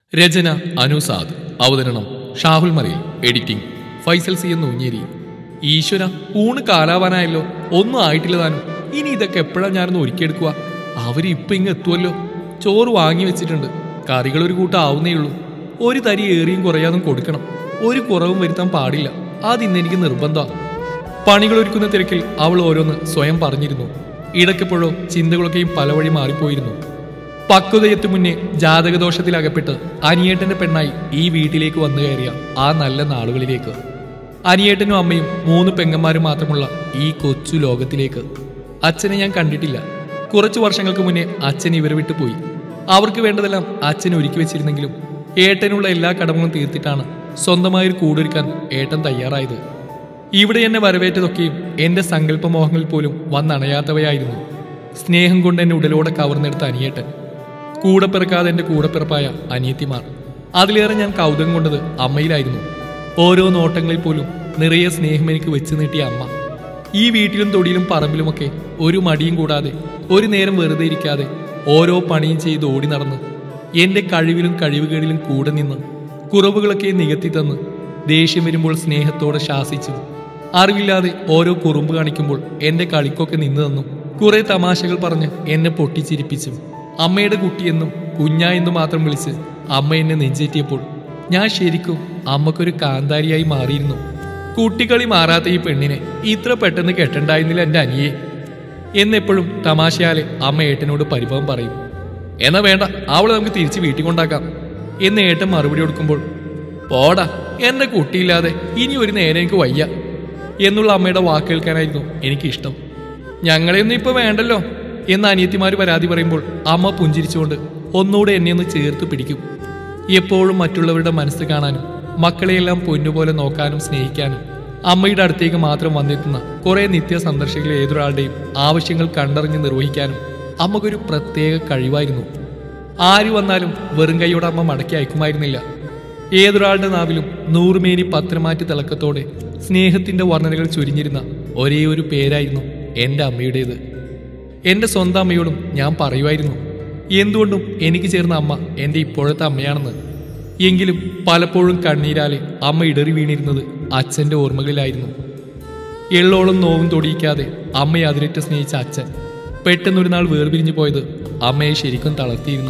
രചന അനുസാദ് അവതരണം ഷാഹുൽ മറിയിൽ editing Faisal C എന്ന് ഊഞ്ഞേരി ഈശ്വര ഊണ് കാലാവാനായല്ലോ ഒന്നും ആയിട്ടില്ല താനും ഇനി ഇതൊക്കെ എപ്പോഴാ ഞാനൊന്ന് ഒരുക്കിയെടുക്കുക അവര് ഇപ്പൊ ഇങ്ങ് എത്തുമല്ലോ ചോറ് വാങ്ങി വെച്ചിട്ടുണ്ട് കറികൾ ഒരു കൂട്ടം ആവുന്നേ ഉള്ളൂ ഒരു തരി ഏറിയും കുറയാതും കൊടുക്കണം ഒരു കുറവും വരുത്താൻ പാടില്ല അതിന്ന് എനിക്ക് നിർബന്ധമാണ് പണികൾ ഒരുക്കുന്ന തിരക്കിൽ അവൾ ഓരോന്ന് സ്വയം പറഞ്ഞിരുന്നു ഇടയ്ക്കെപ്പോഴോ ചിന്തകളൊക്കെയും പല വഴി മാറിപ്പോയിരുന്നു പക്വതയെത്തു മുന്നേ ജാതകദോഷത്തിൽ അകപ്പെട്ട് അനിയേട്ടന്റെ പെണ്ണായി ഈ വീട്ടിലേക്ക് വന്നു കയറിയ ആ നല്ല നാളുകളിലേക്ക് അനിയേട്ടനും അമ്മയും മൂന്ന് പെങ്ങന്മാരും മാത്രമുള്ള ഈ കൊച്ചു ലോകത്തിലേക്ക് അച്ഛനെ ഞാൻ കണ്ടിട്ടില്ല കുറച്ചു വർഷങ്ങൾക്ക് മുന്നേ അച്ഛൻ ഇവരെ വിട്ടു പോയി അവർക്ക് വേണ്ടതെല്ലാം അച്ഛൻ ഒരുക്കി വെച്ചിരുന്നെങ്കിലും ഏട്ടനുള്ള എല്ലാ കടമകളും തീർത്തിട്ടാണ് സ്വന്തമായൊരു കൂടൊരുക്കാൻ ഏട്ടൻ തയ്യാറായത് ഇവിടെ എന്നെ വരവേറ്റതൊക്കെയും എന്റെ സങ്കല്പമോഹങ്ങളിൽ പോലും വന്നണയാത്തവയായിരുന്നു സ്നേഹം കൊണ്ട് എന്നെ ഉടലോടെ കവർന്നെടുത്ത അനിയേട്ടൻ കൂടെ പിറക്കാതെ എന്റെ കൂടെ പിറപ്പായ അനിയത്തിമാർ അതിലേറെ ഞാൻ കൗതുകം കൊണ്ടത് അമ്മയിലായിരുന്നു ഓരോ നോട്ടങ്ങളിൽ പോലും നിറയെ സ്നേഹം എനിക്ക് വെച്ച് നീട്ടിയ അമ്മ ഈ വീട്ടിലും തൊടിയിലും പറമ്പിലുമൊക്കെ ഒരു മടിയും കൂടാതെ ഒരു നേരം വെറുതെ ഇരിക്കാതെ ഓരോ പണിയും ചെയ്ത് ഓടി നടന്ന് എന്റെ കഴിവിലും കഴിവുകളിലും കൂടെ നിന്ന് കുറവുകളൊക്കെ നികത്തി തന്ന് ദേഷ്യം വരുമ്പോൾ സ്നേഹത്തോടെ ശാസിച്ചും അറിവില്ലാതെ ഓരോ കുറുമ്പ് കാണിക്കുമ്പോൾ എന്റെ കളിക്കൊക്കെ നിന്നു തന്നും കുറെ തമാശകൾ പറഞ്ഞ് എന്നെ പൊട്ടിച്ചിരിപ്പിച്ചും അമ്മയുടെ കുട്ടിയെന്നും കുഞ്ഞ എന്നും മാത്രം വിളിച്ച് അമ്മ എന്നെ നെഞ്ചേറ്റിയപ്പോൾ ഞാൻ ശരിക്കും അമ്മക്കൊരു കാന്താരിയായി മാറിയിരുന്നു കുട്ടിക്കളി മാറാത്ത ഈ പെണ്ണിനെ ഇത്ര പെട്ടെന്ന് കെട്ടണ്ടായിരുന്നില്ല എൻ്റെ അനിയെ എന്നെപ്പോഴും തമാശയാലെ അമ്മ ഏട്ടനോട് പരിഭവം പറയും എന്നാ വേണ്ട അവളെ നമുക്ക് തിരിച്ച് വീട്ടിൽ കൊണ്ടാക്കാം എന്ന് ഏട്ടൻ മറുപടി കൊടുക്കുമ്പോൾ പോടാ എന്റെ കുട്ടിയില്ലാതെ ഇനി ഒരു നേരം എനിക്ക് വയ്യ എന്നുള്ള അമ്മയുടെ വാക്ക് കേൾക്കാനായിരുന്നു എനിക്കിഷ്ടം ഞങ്ങളെയൊന്നും ഇപ്പൊ വേണ്ടല്ലോ എന്ന് അനിയത്തിമാര് പരാതി പറയുമ്പോൾ അമ്മ പുഞ്ചിരിച്ചുകൊണ്ട് ഒന്നുകൂടെ എന്നെ ഒന്ന് ചേർത്ത് പിടിക്കും എപ്പോഴും മറ്റുള്ളവരുടെ മനസ്സ് കാണാനും മക്കളെയെല്ലാം പൊന്നുപോലെ നോക്കാനും സ്നേഹിക്കാനും അമ്മയുടെ അടുത്തേക്ക് മാത്രം വന്നെത്തുന്ന കുറെ നിത്യ സന്ദർശകരിൽ ഏതൊരാളുടെയും ആവശ്യങ്ങൾ കണ്ടറിഞ്ഞ് നിർവഹിക്കാനും അമ്മക്കൊരു പ്രത്യേക കഴിവായിരുന്നു ആര് വന്നാലും വെറും കൈയോടെ അമ്മ മടക്കി അയക്കുമായിരുന്നില്ല ഏതൊരാളുടെ നാവിലും നൂറുമേനി പത്രമാറ്റി തിളക്കത്തോടെ സ്നേഹത്തിന്റെ വർണ്ണനകൾ ചൊരിഞ്ഞിരുന്ന ഒരേ ഒരു പേരായിരുന്നു എൻ്റെ അമ്മയുടേത് എൻ്റെ സ്വന്തം അമ്മയോടും ഞാൻ പറയുമായിരുന്നു എന്തുകൊണ്ടും എനിക്ക് ചേർന്ന അമ്മ എൻ്റെ ഇപ്പോഴത്തെ അമ്മയാണെന്ന് എങ്കിലും പലപ്പോഴും കണ്ണീരാലെ അമ്മ ഇടറി വീണിരുന്നത് അച്ഛൻ്റെ ഓർമ്മകളിലായിരുന്നു എള്ളോളം നോവും തൊടിയിക്കാതെ അമ്മയെ അതിരറ്റ് സ്നേഹിച്ച അച്ഛൻ പെട്ടെന്നൊരു നാൾ വേർപിരിഞ്ഞു പോയത് അമ്മയെ ശരിക്കും തളർത്തിയിരുന്നു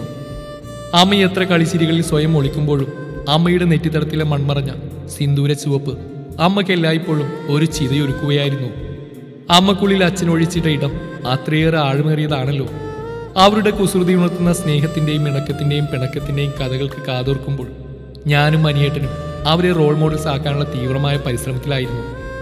അമ്മ എത്ര കളിച്ചിരികളിൽ സ്വയം ഒളിക്കുമ്പോഴും അമ്മയുടെ നെറ്റിത്തടത്തിലെ മൺമറഞ്ഞ സിന്ദൂര ചുവപ്പ് അമ്മയ്ക്ക് എല്ലായ്പ്പോഴും ഒരു ചിതയൊരുക്കുകയായിരുന്നു അമ്മക്കുള്ളിൽ അച്ഛൻ ഒഴിച്ചിട്ട ഇടം അത്രയേറെ ആഴമേറിയതാണല്ലോ അവരുടെ കുസൃതി ഉണർത്തുന്ന സ്നേഹത്തിന്റെയും ഇണക്കത്തിന്റെയും പിണക്കത്തിന്റെയും കഥകൾക്ക് കാതോർക്കുമ്പോൾ ഞാനും അനിയേട്ടനും അവരെ റോൾ മോഡൽസ് ആക്കാനുള്ള തീവ്രമായ പരിശ്രമത്തിലായിരുന്നു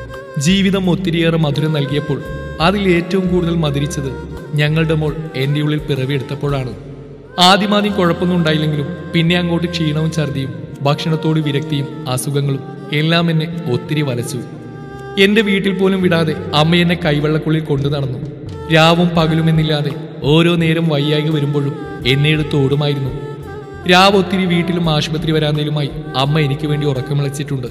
ജീവിതം ഒത്തിരിയേറെ മധുരം നൽകിയപ്പോൾ അതിൽ ഏറ്റവും കൂടുതൽ മധുരിച്ചത് ഞങ്ങളുടെ മോൾ എൻ്റെ ഉള്ളിൽ പിറവിയെടുത്തപ്പോഴാണ് ആദ്യമാദ്യം കുഴപ്പമൊന്നും ഉണ്ടായില്ലെങ്കിലും പിന്നെ അങ്ങോട്ട് ക്ഷീണവും ഛർദിയും ഭക്ഷണത്തോട് വിരക്തിയും അസുഖങ്ങളും എല്ലാം എന്നെ ഒത്തിരി വലച്ചു എന്റെ വീട്ടിൽ പോലും വിടാതെ അമ്മ എന്നെ കൈവെള്ളക്കുള്ളിൽ കൊണ്ടു നടന്നു രാവും പകലുമെന്നില്ലാതെ ഓരോ നേരം വയ്യായി വരുമ്പോഴും എന്നെ എടുത്ത് ഓടുമായിരുന്നു രാവ് ഒത്തിരി വീട്ടിലും ആശുപത്രി വരാന്തയിലുമായി അമ്മ എനിക്ക് വേണ്ടി ഉറക്കമിളച്ചിട്ടുണ്ട്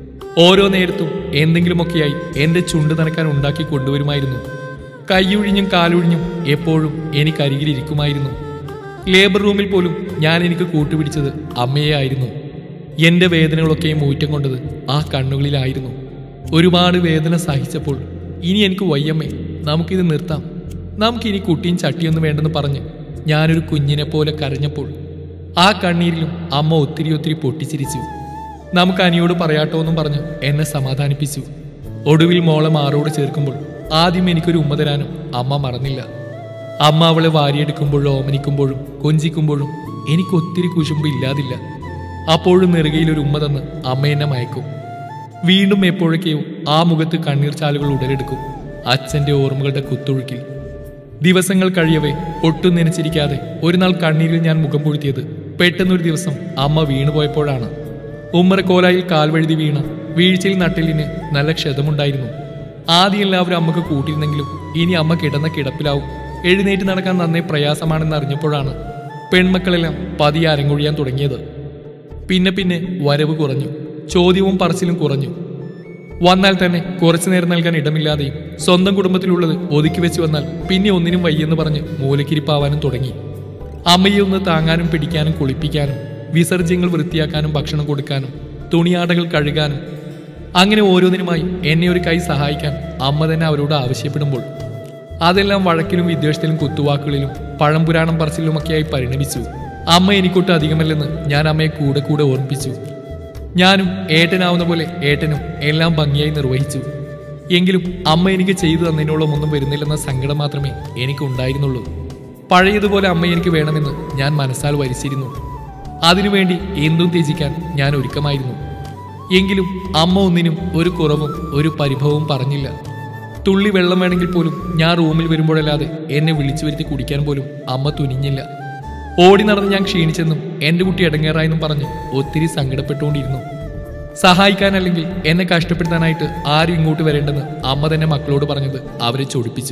ഓരോ നേരത്തും എന്തെങ്കിലുമൊക്കെയായി എന്റെ ചുണ്ട് നനക്കാൻ ഉണ്ടാക്കി കൊണ്ടുവരുമായിരുന്നു കൈയൊഴിഞ്ഞും കാലൊഴിഞ്ഞും എപ്പോഴും എനിക്ക് അരികിലിരിക്കുമായിരുന്നു ലേബർ റൂമിൽ പോലും ഞാൻ എനിക്ക് കൂട്ടുപിടിച്ചത് അമ്മയെ ആയിരുന്നു എന്റെ വേദനകളൊക്കെയും ഊറ്റം കൊണ്ടത് ആ കണ്ണുകളിലായിരുന്നു ഒരുപാട് വേദന സഹിച്ചപ്പോൾ ഇനി എനിക്ക് വയ്യമ്മേ നമുക്കിത് നിർത്താം നമുക്കിനി കുട്ടിയും ചട്ടിയൊന്നും വേണ്ടെന്ന് പറഞ്ഞ് ഞാനൊരു കുഞ്ഞിനെ പോലെ കരഞ്ഞപ്പോൾ ആ കണ്ണീരിലും അമ്മ ഒത്തിരി ഒത്തിരി പൊട്ടിച്ചിരിച്ചു നമുക്ക് അനിയോട് പറയാട്ടോ എന്നും പറഞ്ഞ് എന്നെ സമാധാനിപ്പിച്ചു ഒടുവിൽ മോളെ മാറോട് ചേർക്കുമ്പോൾ ആദ്യം എനിക്കൊരു ഉമ്മ തരാനും അമ്മ മറന്നില്ല അമ്മ അവളെ വാരിയെടുക്കുമ്പോഴും ഓമനിക്കുമ്പോഴും കൊഞ്ചിക്കുമ്പോഴും എനിക്ക് ഒത്തിരി കുശുമ്പ് ഇല്ലാതില്ല അപ്പോഴും നെറുകയിൽ ഒരു ഉമ്മ തന്ന് അമ്മ എന്നെ മയക്കും വീണ്ടും എപ്പോഴൊക്കെയോ ആ മുഖത്ത് കണ്ണീർ ചാലുകൾ ഉടലെടുക്കും അച്ഛന്റെ ഓർമ്മകളുടെ കുത്തൊഴുക്കിൽ ദിവസങ്ങൾ കഴിയവേ ഒട്ടും നനച്ചിരിക്കാതെ ഒരു നാൾ കണ്ണീരിൽ ഞാൻ മുഖം പൊഴുത്തിയത് പെട്ടെന്നൊരു ദിവസം അമ്മ വീണുപോയപ്പോഴാണ് ഉമ്മറക്കോലായിൽ കാൽവഴുതി വീണ വീഴ്ചയിൽ നട്ടിലിന് നല്ല ക്ഷതമുണ്ടായിരുന്നു ആദ്യം എല്ലാവരും അമ്മക്ക് കൂട്ടിയിരുന്നെങ്കിലും ഇനി അമ്മ കിടന്ന കിടപ്പിലാവും എഴുന്നേറ്റ് നടക്കാൻ നന്നേ പ്രയാസമാണെന്ന് അറിഞ്ഞപ്പോഴാണ് പെൺമക്കളെല്ലാം പതിയെ അരങ്ങൊഴിയാൻ തുടങ്ങിയത് പിന്നെ പിന്നെ വരവ് കുറഞ്ഞു ചോദ്യവും പറച്ചിലും കുറഞ്ഞു വന്നാൽ തന്നെ കുറച്ചു നേരം നൽകാൻ ഇടമില്ലാതെയും സ്വന്തം കുടുംബത്തിലുള്ളത് ഒതുക്കി വെച്ച് വന്നാൽ പിന്നെ ഒന്നിനും വയ്യെന്ന് പറഞ്ഞ് മൂലക്കിരിപ്പാവാനും തുടങ്ങി അമ്മയെ ഒന്ന് താങ്ങാനും പിടിക്കാനും കുളിപ്പിക്കാനും വിസർജ്യങ്ങൾ വൃത്തിയാക്കാനും ഭക്ഷണം കൊടുക്കാനും തുണിയാടകൾ കഴുകാനും അങ്ങനെ ഓരോന്നിനുമായി എന്നെ ഒരു കൈ സഹായിക്കാൻ അമ്മ തന്നെ അവരോട് ആവശ്യപ്പെടുമ്പോൾ അതെല്ലാം വഴക്കിലും വിദ്വേഷത്തിലും കുത്തുവാക്കുകളിലും പഴംപുരാണം പറച്ചിലുമൊക്കെയായി പരിണമിച്ചു അമ്മ എനിക്കൊട്ട് അധികമല്ലെന്ന് ഞാൻ അമ്മയെ കൂടെ കൂടെ ഓർമ്മിപ്പിച്ചു ഞാനും ഏട്ടനാവുന്ന പോലെ ഏട്ടനും എല്ലാം ഭംഗിയായി നിർവഹിച്ചു എങ്കിലും അമ്മ എനിക്ക് ചെയ്തു തന്നതിനോളം ഒന്നും വരുന്നില്ലെന്ന സങ്കടം മാത്രമേ എനിക്കുണ്ടായിരുന്നുള്ളൂ പഴയതുപോലെ അമ്മ എനിക്ക് വേണമെന്ന് ഞാൻ മനസ്സാൽ വരിച്ചിരുന്നു അതിനുവേണ്ടി എന്തും ത്യജിക്കാൻ ഞാൻ ഒരുക്കമായിരുന്നു എങ്കിലും അമ്മ ഒന്നിനും ഒരു കുറവും ഒരു പരിഭവവും പറഞ്ഞില്ല തുള്ളി വെള്ളം വേണമെങ്കിൽ പോലും ഞാൻ റൂമിൽ വരുമ്പോഴല്ലാതെ എന്നെ വിളിച്ചു വരുത്തി കുടിക്കാൻ പോലും അമ്മ തുനിഞ്ഞില്ല ഓടി നടന്ന് ഞാൻ ക്ഷീണിച്ചെന്നും എന്റെ കുട്ടി ഇടങ്ങേറായെന്നും പറഞ്ഞ് ഒത്തിരി സങ്കടപ്പെട്ടുകൊണ്ടിരുന്നു സഹായിക്കാനല്ലെങ്കിൽ എന്നെ കഷ്ടപ്പെടുത്താനായിട്ട് ആരും ഇങ്ങോട്ട് വരേണ്ടെന്ന് അമ്മ തന്നെ മക്കളോട് പറഞ്ഞത് അവരെ ചൊടിപ്പിച്ചു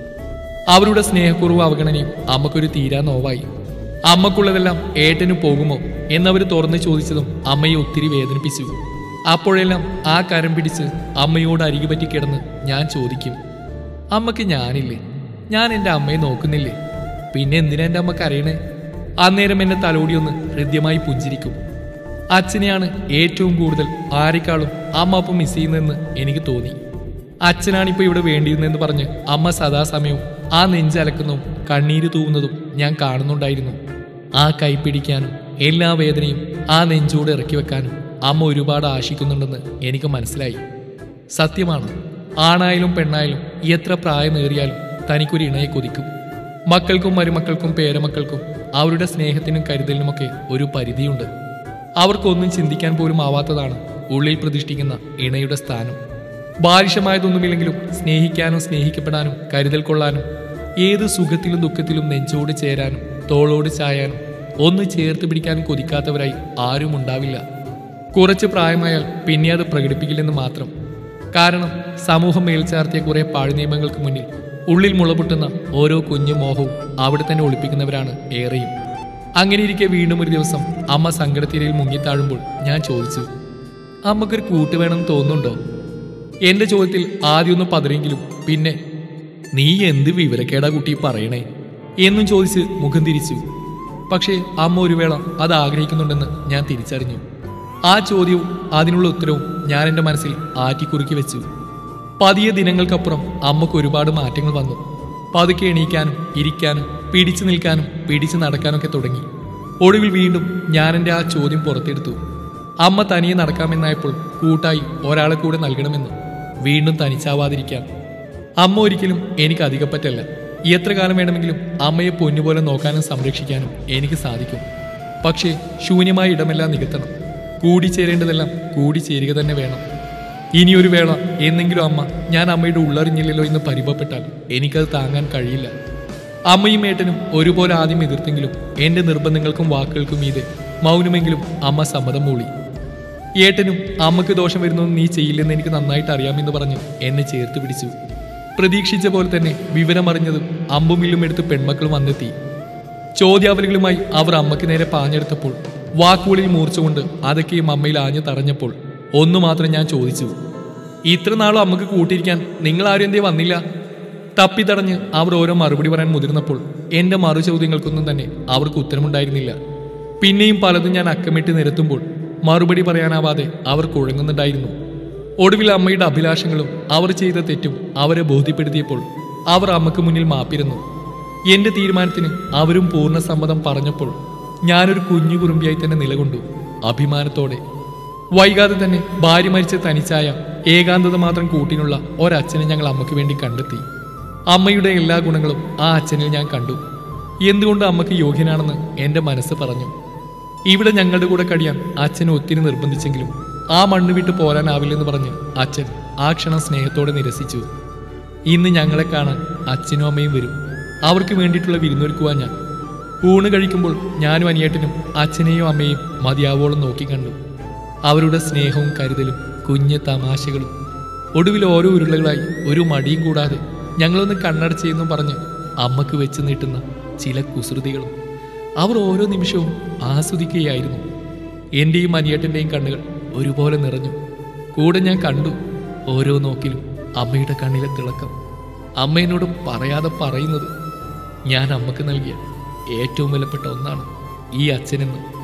അവരുടെ സ്നേഹക്കുറവ് അവഗണനയും അമ്മക്കൊരു തീരാ നോവായി അമ്മക്കുള്ളതെല്ലാം ഏട്ടന് പോകുമോ എന്നവർ തുറന്ന് ചോദിച്ചതും അമ്മയെ ഒത്തിരി വേദനിപ്പിച്ചു അപ്പോഴെല്ലാം ആ കരം പിടിച്ച് അമ്മയോട് അരികു പറ്റി കിടന്ന് ഞാൻ ചോദിക്കും അമ്മക്ക് ഞാനില്ലേ ഞാൻ എൻ്റെ അമ്മയെ നോക്കുന്നില്ലേ പിന്നെ എന്തിനാ എൻ്റെ അമ്മ കരയണേ അന്നേരം എന്നെ തലോടി ഒന്ന് ഹൃദ്യമായി പുഞ്ചിരിക്കും അച്ഛനെയാണ് ഏറ്റവും കൂടുതൽ ആരെക്കാളും അമ്മ അപ്പം മിസ് ചെയ്യുന്നതെന്ന് എനിക്ക് തോന്നി അച്ഛനാണിപ്പോൾ ഇവിടെ വേണ്ടിയിരുന്നെന്ന് പറഞ്ഞ് അമ്മ സദാസമയവും ആ നെഞ്ചലക്കുന്നതും കണ്ണീര് തൂവുന്നതും ഞാൻ കാണുന്നുണ്ടായിരുന്നു ആ കൈ പിടിക്കാനും എല്ലാ വേദനയും ആ നെഞ്ചോട് ഇറക്കി വെക്കാനും അമ്മ ഒരുപാട് ആശിക്കുന്നുണ്ടെന്ന് എനിക്ക് മനസ്സിലായി സത്യമാണ് ആണായാലും പെണ്ണായാലും എത്ര പ്രായമേറിയാലും തനിക്കൊരു ഇണയെ കൊതിക്കും മക്കൾക്കും മരുമക്കൾക്കും പേരമക്കൾക്കും അവരുടെ സ്നേഹത്തിനും കരുതലിനുമൊക്കെ ഒരു പരിധിയുണ്ട് അവർക്കൊന്നും ചിന്തിക്കാൻ പോലും ആവാത്തതാണ് ഉള്ളിൽ പ്രതിഷ്ഠിക്കുന്ന ഇണയുടെ സ്ഥാനം ബാലിഷമായതൊന്നുമില്ലെങ്കിലും സ്നേഹിക്കാനും സ്നേഹിക്കപ്പെടാനും കരുതൽ കൊള്ളാനും ഏത് സുഖത്തിലും ദുഃഖത്തിലും നെഞ്ചോട് ചേരാനും തോളോട് ചായാനും ഒന്ന് ചേർത്ത് പിടിക്കാനും കൊതിക്കാത്തവരായി ആരും ഉണ്ടാവില്ല കുറച്ച് പ്രായമായാൽ പിന്നെ അത് പ്രകടിപ്പിക്കില്ലെന്ന് മാത്രം കാരണം സമൂഹം മേൽച്ചാർത്തിയ കുറെ പാഴ് നിയമങ്ങൾക്ക് മുന്നിൽ ഉള്ളിൽ മുളപൊട്ടുന്ന ഓരോ കുഞ്ഞു മോഹവും അവിടെ തന്നെ ഒളിപ്പിക്കുന്നവരാണ് ഏറെയും അങ്ങനെ ഇരിക്കെ വീണ്ടും ഒരു ദിവസം അമ്മ സങ്കടത്തിരയിൽ മുങ്ങിത്താഴുമ്പോൾ ഞാൻ ചോദിച്ചു അമ്മക്കൊരു കൂട്ട് വേണമെന്ന് തോന്നുന്നുണ്ടോ എന്റെ ചോദ്യത്തിൽ ആദ്യമൊന്ന് പതറിയെങ്കിലും പിന്നെ നീ എന്ത് വിവരക്കേടാ കുട്ടി പറയണേ എന്നും ചോദിച്ച് മുഖം തിരിച്ചു പക്ഷേ അമ്മ ഒരു വേള അത് ആഗ്രഹിക്കുന്നുണ്ടെന്ന് ഞാൻ തിരിച്ചറിഞ്ഞു ആ ചോദ്യവും അതിനുള്ള ഉത്തരവും ഞാൻ എൻ്റെ മനസ്സിൽ ആറ്റിക്കുറുക്കി വെച്ചു പതിയെ ദിനങ്ങൾക്കപ്പുറം അമ്മക്ക് ഒരുപാട് മാറ്റങ്ങൾ വന്നു പതുക്കെ എണീക്കാനും ഇരിക്കാനും പിടിച്ചു നിൽക്കാനും പിടിച്ചു നടക്കാനൊക്കെ തുടങ്ങി ഒടുവിൽ വീണ്ടും ഞാൻ എൻ്റെ ആ ചോദ്യം പുറത്തെടുത്തു അമ്മ തനിയെ നടക്കാമെന്നായപ്പോൾ കൂട്ടായി ഒരാളെ കൂടെ നൽകണമെന്ന് വീണ്ടും തനിച്ചാവാതിരിക്കാൻ അമ്മ ഒരിക്കലും എനിക്ക് അധികപ്പറ്റല്ല എത്ര കാലം വേണമെങ്കിലും അമ്മയെ പൊന്നുപോലെ നോക്കാനും സംരക്ഷിക്കാനും എനിക്ക് സാധിക്കും പക്ഷേ ശൂന്യമായ ഇടമെല്ലാം നികത്തണം കൂടിച്ചേരേണ്ടതെല്ലാം കൂടിച്ചേരുക തന്നെ വേണം ഇനിയൊരു വേള എന്നെങ്കിലും അമ്മ ഞാൻ അമ്മയുടെ ഉള്ളറിഞ്ഞില്ലല്ലോ എന്ന് പരിഭവപ്പെട്ടാൽ എനിക്കത് താങ്ങാൻ കഴിയില്ല അമ്മയും ഏട്ടനും ഒരുപോലെ ആദ്യം എതിർത്തെങ്കിലും എന്റെ നിർബന്ധങ്ങൾക്കും വാക്കുകൾക്കും മീതെ മൗനമെങ്കിലും അമ്മ സമ്മതം മൂളി ഏട്ടനും അമ്മക്ക് ദോഷം വരുന്നൊന്നും നീ ചെയ്യില്ലെന്ന് എനിക്ക് നന്നായിട്ട് അറിയാമെന്ന് പറഞ്ഞ് എന്നെ ചേർത്ത് പിടിച്ചു പ്രതീക്ഷിച്ച പോലെ തന്നെ വിവരമറിഞ്ഞതും അമ്പും വില്ലും എടുത്ത് പെൺമക്കളും വന്നെത്തി ചോദ്യാവലികളുമായി അവർ അമ്മയ്ക്ക് നേരെ പാഞ്ഞെടുത്തപ്പോൾ വാക്കുകളിൽ മൂർച്ചുകൊണ്ട് അതൊക്കെയും അമ്മയിൽ ആഞ്ഞു തടഞ്ഞപ്പോൾ ഒന്നു മാത്രം ഞാൻ ചോദിച്ചു ഇത്ര നാളും അമ്മക്ക് കൂട്ടിയിരിക്കാൻ നിങ്ങൾ ആരും എന്തേ വന്നില്ല തപ്പിത്തടഞ്ഞ് അവർ ഓരോ മറുപടി പറയാൻ മുതിർന്നപ്പോൾ എന്റെ മറു ചോദ്യങ്ങൾക്കൊന്നും തന്നെ അവർക്ക് ഉത്തരമുണ്ടായിരുന്നില്ല പിന്നെയും പലതും ഞാൻ അക്കമിട്ട് നിരത്തുമ്പോൾ മറുപടി പറയാനാവാതെ അവർ കുഴങ്ങുന്നുണ്ടായിരുന്നു ഒടുവിൽ അമ്മയുടെ അഭിലാഷങ്ങളും അവർ ചെയ്ത തെറ്റും അവരെ ബോധ്യപ്പെടുത്തിയപ്പോൾ അവർ അമ്മക്ക് മുന്നിൽ മാപ്പിരുന്നു എന്റെ തീരുമാനത്തിന് അവരും പൂർണ്ണ സമ്മതം പറഞ്ഞപ്പോൾ ഞാനൊരു കുഞ്ഞു കുറുമ്പിയായി തന്നെ നിലകൊണ്ടു അഭിമാനത്തോടെ വൈകാതെ തന്നെ ഭാര്യ മരിച്ച തനിച്ചായ ഏകാന്തത മാത്രം കൂട്ടിനുള്ള ഒരച്ഛനെ ഞങ്ങൾ അമ്മയ്ക്ക് വേണ്ടി കണ്ടെത്തി അമ്മയുടെ എല്ലാ ഗുണങ്ങളും ആ അച്ഛനിൽ ഞാൻ കണ്ടു എന്തുകൊണ്ട് അമ്മക്ക് യോഗ്യനാണെന്ന് എന്റെ മനസ്സ് പറഞ്ഞു ഇവിടെ ഞങ്ങളുടെ കൂടെ കഴിയാൻ അച്ഛനെ ഒത്തിരി നിർബന്ധിച്ചെങ്കിലും ആ മണ്ണ് വിട്ട് പോരാനാവില്ലെന്ന് പറഞ്ഞ് അച്ഛൻ ആ ക്ഷണം സ്നേഹത്തോടെ നിരസിച്ചു ഇന്ന് ഞങ്ങളെ കാണാൻ അച്ഛനും അമ്മയും വരും അവർക്ക് വേണ്ടിയിട്ടുള്ള വിരുന്നൊരുക്കുവാൻ ഞാൻ ഊണ് കഴിക്കുമ്പോൾ ഞാനും അനിയേട്ടനും അച്ഛനെയും അമ്മയും മതിയാവോളം നോക്കിക്കണ്ടു അവരുടെ സ്നേഹവും കരുതലും കുഞ്ഞ് തമാശകളും ഒടുവിൽ ഓരോ ഉരുളകളായി ഒരു മടിയും കൂടാതെ ഞങ്ങളൊന്ന് കണ്ണടച്ചെന്നും പറഞ്ഞ് അമ്മക്ക് വെച്ച് നീട്ടുന്ന ചില കുസൃതികളും അവർ ഓരോ നിമിഷവും ആസ്വദിക്കുകയായിരുന്നു എന്റെയും അനിയേട്ടന്റെയും കണ്ണുകൾ ഒരുപോലെ നിറഞ്ഞു കൂടെ ഞാൻ കണ്ടു ഓരോ നോക്കിലും അമ്മയുടെ കണ്ണിലെ തിളക്കം അമ്മ എന്നോട് പറയാതെ പറയുന്നത് ഞാൻ അമ്മക്ക് നൽകിയ ഏറ്റവും വിലപ്പെട്ട ഒന്നാണ് ഈ അച്ഛനെന്ന്